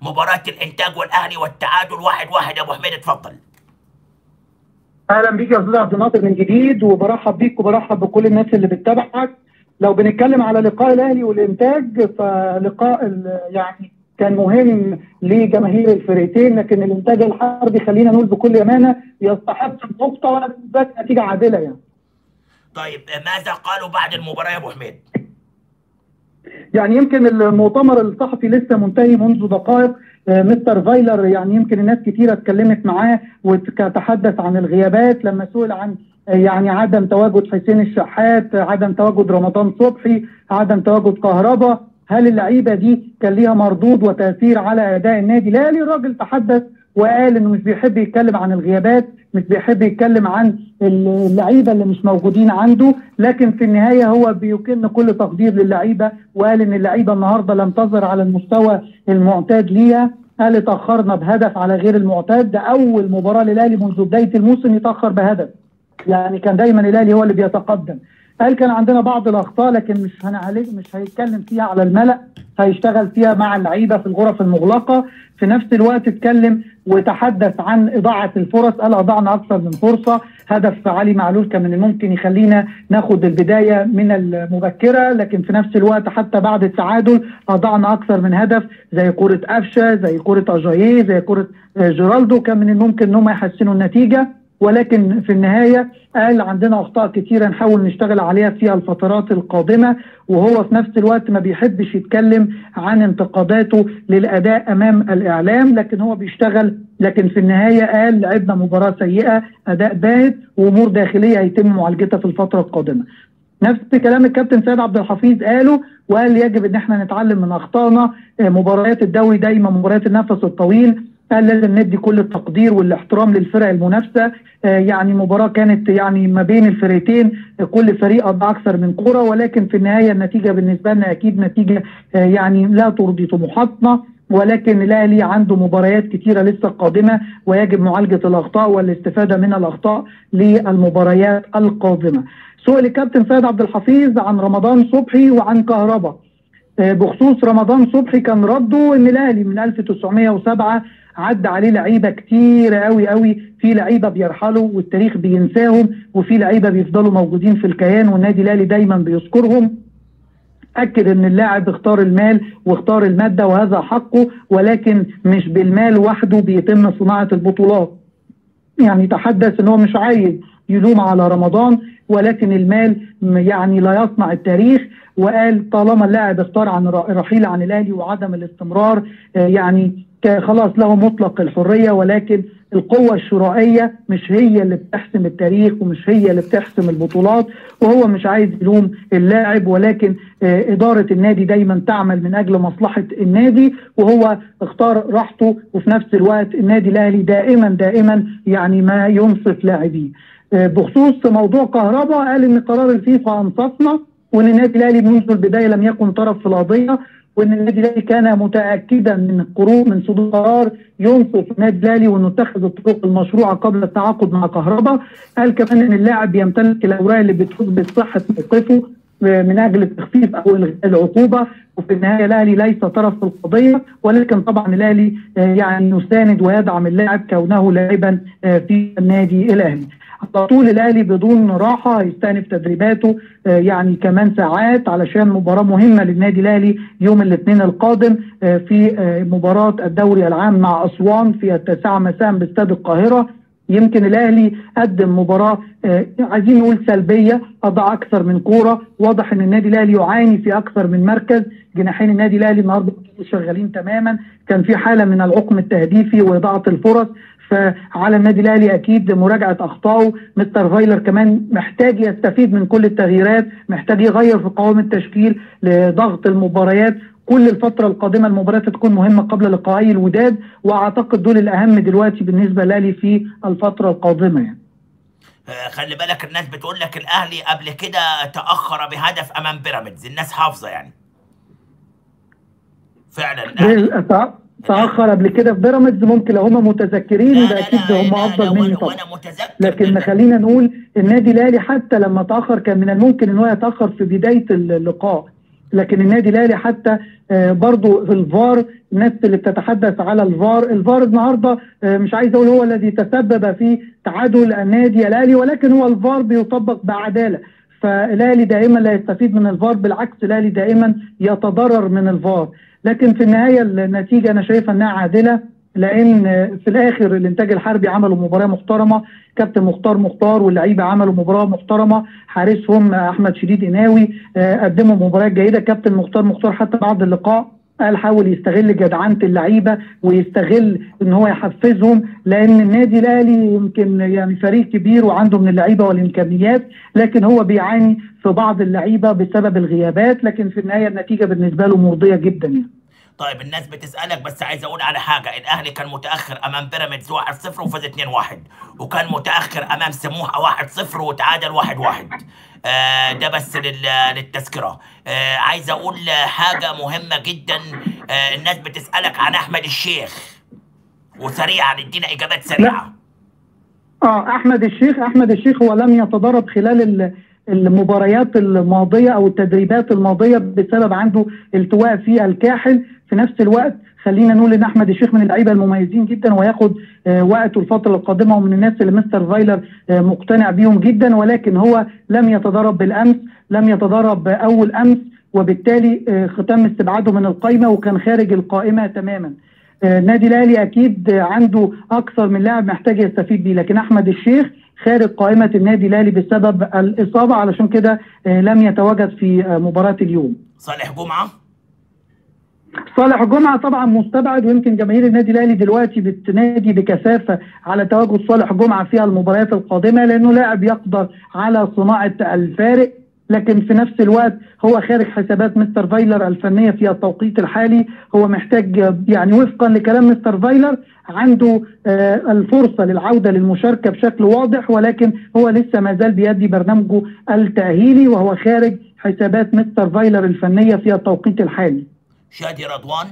مباراة الانتاج والاهلي والتعادل واحد واحد يا ابو حميد اتفضل اهلا بيك يا استاذ عبد الناصر من جديد وبرحب بيك وبرحب بكل الناس اللي بتتابعك لو بنتكلم على لقاء الاهلي والانتاج فلقاء ال- يعني كان مهم لجماهير الفريقين لكن الانتاج الحربي خلينا نقول بكل امانه يستحق النقطه وانا بالنسبه لي نتيجه عادله يعني طيب ماذا قالوا بعد المباراة يا ابو حميد يعني يمكن المؤتمر الصحفي لسه منتهي منذ دقائق آه، مستر فايلر يعني يمكن الناس كتيرة اتكلمت معاه وتحدث عن الغيابات لما سئل عن آه، يعني عدم تواجد حسين الشحات آه، عدم تواجد رمضان صبحي عدم تواجد كهربا هل اللعيبه دي كان ليها مردود وتاثير على اداء النادي الاهلي الراجل تحدث وقال انه مش بيحب يتكلم عن الغيابات مش بيحب يتكلم عن اللعيبه اللي مش موجودين عنده لكن في النهايه هو بيكن كل تقدير للعيبه وقال ان اللعيبه النهارده لم تظهر على المستوى المعتاد ليها قال اتاخرنا بهدف على غير المعتاد ده اول مباراه للاهلي منذ بدايه الموسم يتاخر بهدف يعني كان دايما الاهلي هو اللي بيتقدم قال كان عندنا بعض الاخطاء لكن مش هنعالج مش هيتكلم فيها على الملأ هيشتغل فيها مع اللعيبه في الغرف المغلقه في نفس الوقت اتكلم وتحدث عن اضاعه الفرص قال اضعنا اكثر من فرصه هدف علي معلول كان من الممكن يخلينا ناخد البدايه من المبكره لكن في نفس الوقت حتى بعد التعادل اضعنا اكثر من هدف زي كره قفشه زي كره اجاييه زي كره آه، جيرالدو كان من الممكن ان هم يحسنوا النتيجه ولكن في النهايه قال عندنا اخطاء كثيره نحاول نشتغل عليها في الفترات القادمه وهو في نفس الوقت ما بيحبش يتكلم عن انتقاداته للاداء امام الاعلام لكن هو بيشتغل لكن في النهايه قال لعبنا مباراه سيئه اداء باهت وامور داخليه هيتم معالجتها في الفتره القادمه. نفس كلام الكابتن سيد عبد الحفيظ قاله وقال يجب ان احنا نتعلم من اخطائنا آه، مباريات الدوري دايما مباريات النفس الطويل قال لازم ندي كل التقدير والاحترام للفرق المنافسه آه، يعني مباراه كانت يعني ما بين الفريقين آه، كل فريق قضى اكثر من كره ولكن في النهايه النتيجه بالنسبه لنا اكيد نتيجه آه، يعني لا ترضي طموحاتنا ولكن الاهلي عنده مباريات كثيره لسه قادمه ويجب معالجه الاخطاء والاستفاده من الاخطاء للمباريات القادمه. سئل الكابتن سيد عبد الحفيظ عن رمضان صبحي وعن كهربا. آه، بخصوص رمضان صبحي كان رده ان الاهلي من 1907 عدى عليه لعيبه كتير قوي قوي في لعيبه بيرحلوا والتاريخ بينساهم وفي لعيبه بيفضلوا موجودين في الكيان والنادي الاهلي دايما بيذكرهم اكد ان اللاعب اختار المال واختار الماده وهذا حقه ولكن مش بالمال وحده بيتم صناعه البطولات يعني تحدث ان هو مش عايز يلوم على رمضان ولكن المال م- يعني لا يصنع التاريخ وقال طالما اللاعب اختار عن الر- الرحيل عن الاهلي وعدم الاستمرار آه، يعني ك- خلاص له مطلق الحريه ولكن القوة الشرائية مش هي اللي بتحسم التاريخ ومش هي اللي بتحسم البطولات وهو مش عايز يلوم اللاعب ولكن آه، إدارة النادي دايما تعمل من أجل مصلحة النادي وهو اختار راحته وفي نفس الوقت النادي الأهلي دائما دائما يعني ما ينصف لاعبيه آه، بخصوص موضوع كهرباء قال ان قرار الفيفا انصفنا وان النادي الاهلي منذ البدايه لم يكن طرف في القضيه وان النادي الاهلي كان متاكدا من قرار من صدور قرار ينصف النادي الاهلي وانه اتخذ الطرق المشروعه قبل التعاقد مع كهرباء قال كمان ان اللاعب يمتلك الاوراق اللي بتثبت صحه موقفه من اجل التخفيف او الغاء العقوبه وفي النهايه الاهلي ليس طرف في القضيه ولكن طبعا الاهلي آه، يعني يساند ويدعم اللاعب كونه لاعبا آه، في النادي الاهلي. على طول الاهلي بدون راحه هيستأنف تدريباته آه، يعني كمان ساعات علشان مباراه مهمه للنادي الاهلي يوم الاثنين القادم آه، في آه، مباراه الدوري العام مع اسوان في التاسعه مساء باستاد القاهره يمكن الاهلي قدم مباراه آه، عايزين نقول سلبيه قضى اكثر من كوره واضح ان النادي الاهلي يعاني في اكثر من مركز جناحين النادي الاهلي النهارده كانوا شغالين تماما كان في حاله من العقم التهديفي واضاعه الفرص فعلى النادي الاهلي اكيد مراجعه اخطائه مستر فايلر كمان محتاج يستفيد من كل التغييرات محتاج يغير في قوام التشكيل لضغط المباريات كل الفترة القادمة المباريات تكون مهمة قبل لقائي الوداد واعتقد دول الاهم دلوقتي بالنسبة لي في الفترة القادمة يعني. آه، خلي بالك الناس بتقول لك الاهلي قبل كده تاخر بهدف امام بيراميدز الناس حافظه يعني فعلا الاهلي تع- تأخر قبل كده في بيراميدز ممكن لو هم متذكرين لا يبقى لا اكيد لا هم لا لا افضل مني وانا, طبعا وأنا متذكر لكن جداً. خلينا نقول النادي الاهلي حتى لما تاخر كان من الممكن ان هو يتاخر في بدايه اللقاء لكن النادي الاهلي حتى آه، برضو في الفار الناس اللي بتتحدث على الفار الفار النهارده آه، مش عايز اقول هو الذي تسبب في تعادل النادي الاهلي ولكن هو الفار بيطبق بعداله فالاهلي دائما لا يستفيد من الفار بالعكس الاهلي دائما يتضرر من الفار لكن في النهايه النتيجه انا شايفها انها عادله لان في الاخر الانتاج الحربي عملوا مباراه محترمه كابتن مختار مختار واللعيبه عملوا مباراه محترمه حارسهم احمد شديد قناوي آه، قدموا مباراه جيده كابتن مختار مختار حتى بعد اللقاء قال حاول يستغل جدعنه اللعيبه ويستغل ان هو يحفزهم لان النادي الاهلي يمكن يعني فريق كبير وعنده من اللعيبه والامكانيات لكن هو بيعاني في بعض اللعيبه بسبب الغيابات لكن في النهايه النتيجه بالنسبه له مرضيه جدا يعني. طيب الناس بتسألك بس عايز أقول على حاجة الأهلي كان متأخر أمام بيراميدز 1-0 وفاز 2-1 وكان متأخر أمام سموحة 1-0 وتعادل 1-1 آه ده بس لل- للتذكرة آه عايز أقول حاجة مهمة جدا آه الناس بتسألك عن أحمد الشيخ وسريعا ادينا إجابات سريعة اه احمد الشيخ احمد الشيخ هو لم يتدرب خلال ال- المباريات الماضيه او التدريبات الماضيه بسبب عنده التواء في الكاحل في نفس الوقت خلينا نقول ان احمد الشيخ من اللعيبه المميزين جدا وياخد آه، وقته الفتره القادمه ومن الناس اللي مستر فايلر آه، مقتنع بيهم جدا ولكن هو لم يتدرب بالامس لم يتدرب اول امس وبالتالي آه، ختم استبعاده من القائمه وكان خارج القائمه تماما آه، النادي الاهلي اكيد آه، عنده اكثر من لاعب محتاج يستفيد بيه لكن احمد الشيخ خارج قائمه النادي الاهلي بسبب الاصابه علشان كده آه، لم يتواجد في آه، مباراه اليوم صالح جمعة صالح جمعه طبعا مستبعد ويمكن جماهير النادي الاهلي دلوقتي بتنادي بكثافه على تواجد صالح جمعه في المباريات القادمه لانه لاعب يقدر على صناعه الفارق لكن في نفس الوقت هو خارج حسابات مستر فايلر الفنيه في التوقيت الحالي هو محتاج يعني وفقا لكلام مستر فايلر عنده آه، الفرصه للعوده للمشاركه بشكل واضح ولكن هو لسه ما زال بيدي برنامجه التاهيلي وهو خارج حسابات مستر فايلر الفنيه في التوقيت الحالي. شادي رضوان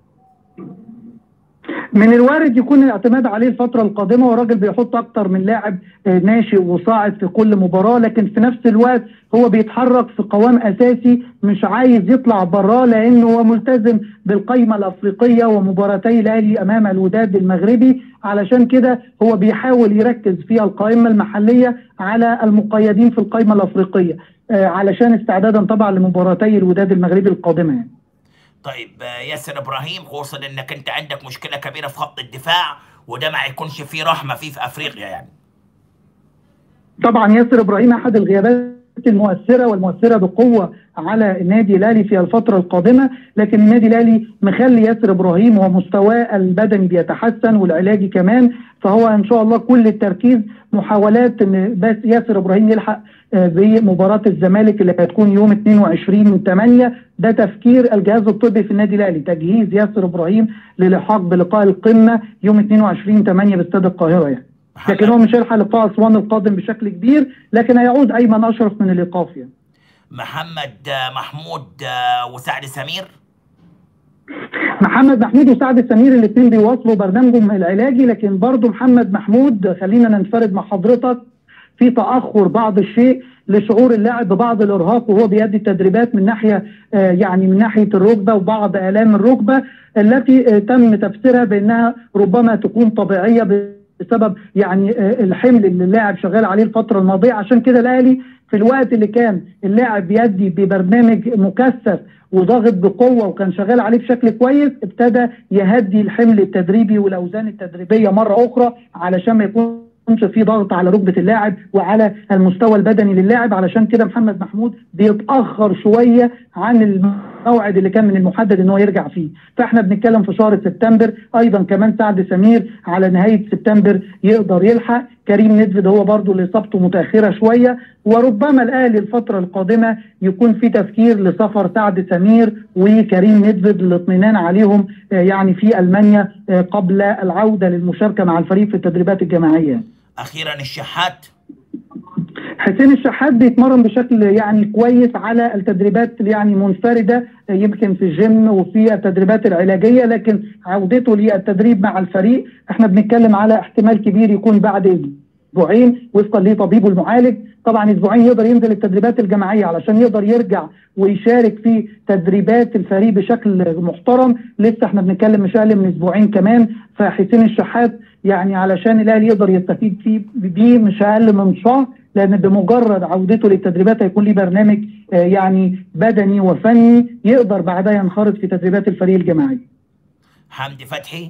من الوارد يكون الاعتماد عليه الفترة القادمة والراجل بيحط أكتر من لاعب آه، ناشئ وصاعد في كل مباراة لكن في نفس الوقت هو بيتحرك في قوام أساسي مش عايز يطلع براه لأنه هو ملتزم بالقائمة الأفريقية ومباراتي الأهلي أمام الوداد المغربي علشان كده هو بيحاول يركز في القائمة المحلية على المقيدين في القائمة الأفريقية آه، علشان استعدادا طبعا لمباراتي الوداد المغربي القادمة يعني. طيب آه، ياسر ابراهيم خصوصا انك انت عندك مشكله كبيره في خط الدفاع وده ما يكونش فيه رحمه فيه في افريقيا يعني طبعا ياسر ابراهيم احد الغيابات المؤثره والمؤثره بقوه على النادي الاهلي في الفتره القادمه لكن النادي الاهلي مخلي ياسر ابراهيم ومستواه البدني بيتحسن والعلاجي كمان فهو ان شاء الله كل التركيز محاولات ان بس ياسر ابراهيم يلحق آه، بمباراه الزمالك اللي هتكون يوم 22 من 8 ده تفكير الجهاز الطبي في النادي الاهلي تجهيز ياسر ابراهيم للحاق بلقاء القمه يوم 22 8 باستاد القاهره يعني لكن هو مش هيلحق لقاء اسوان القادم بشكل كبير لكن هيعود ايمن اشرف من الايقاف يعني. محمد آه، محمود آه، وسعد سمير محمد محمود وسعد سمير الاثنين بيواصلوا برنامجهم العلاجي لكن برضه محمد محمود خلينا ننفرد مع حضرتك في تاخر بعض الشيء لشعور اللاعب ببعض الارهاق وهو بيدي التدريبات من ناحيه آه، يعني من ناحيه الركبه وبعض الام الركبه التي آه، تم تفسيرها بانها ربما تكون طبيعيه بسبب يعني آه، الحمل اللي اللاعب شغال عليه الفتره الماضيه عشان كده الاهلي في الوقت اللي كان اللاعب بيدي ببرنامج مكثف وضاغط بقوه وكان شغال عليه بشكل كويس ابتدى يهدي الحمل التدريبي والاوزان التدريبيه مره اخرى علشان ما يكونش في ضغط على ركبه اللاعب وعلى المستوى البدني للاعب علشان كده محمد محمود بيتاخر شويه عن الموعد اللي كان من المحدد ان هو يرجع فيه فاحنا بنتكلم في شهر سبتمبر ايضا كمان سعد سمير على نهايه سبتمبر يقدر يلحق كريم ندفد هو برضو اللي اصابته متاخره شويه وربما الاهلي الفتره القادمه يكون في تفكير لسفر سعد سمير وكريم ندفد للاطمئنان عليهم آه، يعني في المانيا آه، قبل العوده للمشاركه مع الفريق في التدريبات الجماعيه اخيرا الشحات حسين الشحات بيتمرن بشكل يعني كويس على التدريبات يعني منفرده يمكن في الجيم وفي التدريبات العلاجيه لكن عودته للتدريب مع الفريق احنا بنتكلم على احتمال كبير يكون بعد اسبوعين وفقا لطبيبه المعالج طبعا اسبوعين يقدر ينزل التدريبات الجماعيه علشان يقدر يرجع ويشارك في تدريبات الفريق بشكل محترم لسه احنا بنتكلم مش اقل من اسبوعين كمان فحسين الشحات يعني علشان الاهلي يقدر يستفيد فيه بيه مش اقل من شهر لان بمجرد عودته للتدريبات هيكون ليه برنامج آه، يعني بدني وفني يقدر بعدها ينخرط في تدريبات الفريق الجماعي حمدي فتحي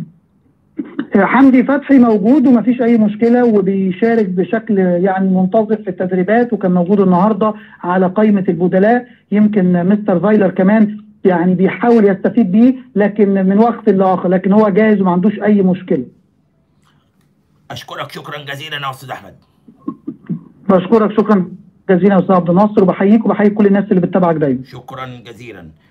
حمدي فتحي موجود ومفيش اي مشكله وبيشارك بشكل يعني منتظم في التدريبات وكان موجود النهارده على قائمه البدلاء يمكن مستر فايلر كمان يعني بيحاول يستفيد بيه لكن من وقت لاخر لكن هو جاهز وما عندوش اي مشكله اشكرك شكرا جزيلا يا استاذ احمد بشكرك شكرا جزيلا يا استاذ عبد الناصر وبحييك وبحيي كل الناس اللي بتتابعك دايما شكرا جزيلا